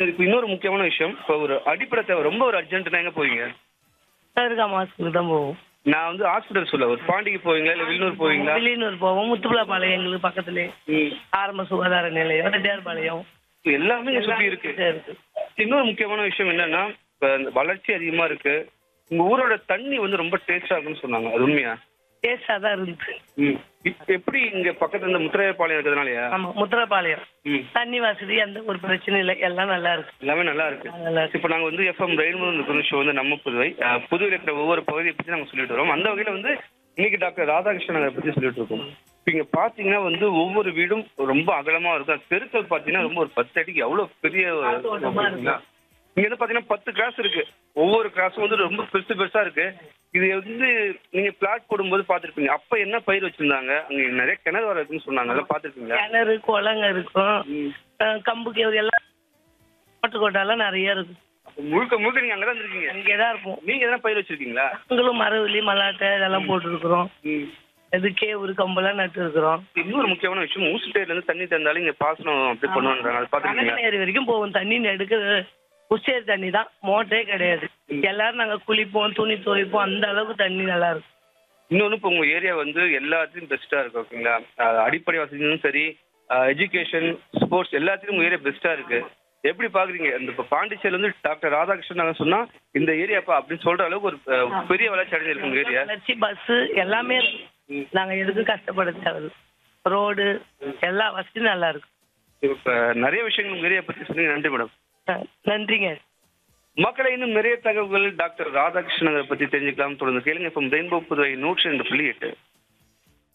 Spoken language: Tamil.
சரி இப்போ இன்னொரு முக்கியமான விஷயம் இப்போ ஒரு அடிப்படை தேவை ரொம்ப ஒரு அர்ஜென்ட்னா எங்க போவீங்க இருக்கா மாசத்துக்கு தான் போவோம் நான் வந்து ஹாஸ்பிட்டல் சொல்ல ஒரு பாண்டிக்கு போவீங்களா இல்ல வில்னூர் போவீங்களா வெளியூர் போவோம் முத்துப்புலாப்பாளையம் எங்களுக்கு பக்கத்துலேயே ம். ஆரம்ப சுகாதார நிலையம் ரெட்டியார்பாளையம் இப்ப எல்லாமே இங்க சுத்தி இருக்கு இருக்கு இன்னொரு முக்கியமான விஷயம் என்னன்னா இப்ப இந்த வளர்ச்சி அதிகமா இருக்கு உங்க ஊரோட தண்ணி வந்து ரொம்ப டேஸ்டா இருக்குன்னு சொன்னாங்க அது உண்மையா டேஸ்டாக தான் இருந்துச்சு ம். இப்ப எப்படி இங்க பக்கத்துல இந்த முத்திரையப்பாளையம் இருக்கிறதுனாலயா ஆமா முத்துரப்பாளையம் ம். தண்ணி வசதி எந்த ஒரு பிரச்சனையும் இல்லை எல்லாம் நல்லா இருக்கு எல்லாமே நல்லா இருக்கு நல்லா இருக்கு இப்ப நாங்க வந்து எஃப்எம் ரெயின்போ ஷோ வந்து நம்ம புதுவை அஹ், புதுவையில் இருக்கிற ஒவ்வொரு பகுதியை பத்தி நாங்க சொல்லிட்டு வரோம் அந்த வகையில வந்து இன்னைக்கு டாக்டர் ராதாகிருஷ்ணன் அதை பத்தி சொல்லிட்டு இருக்கோம் இப்ப இங்க பாத்தீங்கன்னா வந்து ஒவ்வொரு வீடும் ரொம்ப அகலமா இருக்கும் அது தெருக்கள் பாத்தீங்கன்னா ரொம்ப ஒரு பத்து அடிக்கு எவ்வளவு பெரிய ஒரு- காத்தோட்டமா இருக்கு. இங்க வந்து பாத்தீங்கன்னா பத்து கிளாஸ் இருக்கு ஒவ்வொரு கிளாஸும் வந்து ரொம்ப பெருசு பெருசா இருக்கு இது வந்து நீங்க பிளாட் போடும்போது பாத்திருப்பீங்க அப்ப என்ன பயிர் வச்சிருந்தாங்க அங்க நிறைய கிணறு வர இருக்குன்னு சொன்னாங்க அதெல்லாம் பாத்திருப்பீங்க கிணறு குளங்க இருக்கும் அஹ் கம்பு கேவு எல்லாம் கோட்டெல்லாம் நிறைய இருக்கு முழுக்க முழுக்க நீங்க அங்கதான் இருக்கீங்க அங்கே தான் இருப்போம் நீங்க எதனா பயிர் வச்சிருக்கீங்களா நாங்களும் மரவள்ளி மல்லாட்டை இதெல்லாம் போட்டுருக்குறோம் இது கேவுரு கம்பெல்லாம் நட்டு இருக்கிறோம் இன்னொரு முக்கியமான விஷயம் ஊசுட்டேர்ல இருந்து தண்ணி தந்தாலும் இங்க பாசனம் அப்படி பண்ணுவாங்க அது பாத்துருக்கீங்க கனகநேரி வரைக்கும் போவோம் தண்ணி எடுக்கிறது உச்சேரி தண்ணி தான் மோட்டரே கிடையாது எல்லாரும் நாங்க குளிப்போம் துணி துவைப்போம் அந்த அளவுக்கு தண்ணி நல்லா இருக்கும் இன்னொன்னு இப்போ உங்க ஏரியா வந்து எல்லாத்துலயும் பெஸ்டா இருக்கு ஓகேங்களா அஹ் அடிப்படை வசதியும் சரி எஜுகேஷன் ஸ்போர்ட்ஸ் எல்லாத்துலயும் உங்க ஏரியா பெஸ்டா இருக்கு எப்படி பாக்குறீங்க இந்த இப்போ பாண்டிச்சேரியில வந்து டாக்டர் ராதாகிருஷ்ணன் நாங்க சொன்னா இந்த ஏரியாப்பா அப்படின்னு சொல்ற அளவுக்கு ஒரு அஹ், பெரிய வளர்ச்சி அடைஞ்சிருக்கு உங்க ஏரியா வளர்ச்சி பஸ் எல்லாமே இருக்கு. நாங்க எதுக்கும் கஷ்டப்பட தேவையில்ல ரோடு எல்லா வசதியும் நல்லா இருக்கு இப்ப நிறைய விஷயங்கள் உங்க ஏரியா பத்தி சொன்னீங்க நன்றி மேடம் அஹ் நன்றிங்க மக்களை இன்னும் நிறைய தகவல்கள் டாக்டர் ராதாகிருஷ்ணன் அவரை பத்தி தெரிஞ்சுக்கலாம் தொடர்ந்து கேளுங்க இப்போ ரெயின்போ புதுவை நூற்றி ரெண்டு புள்ளி எட்டு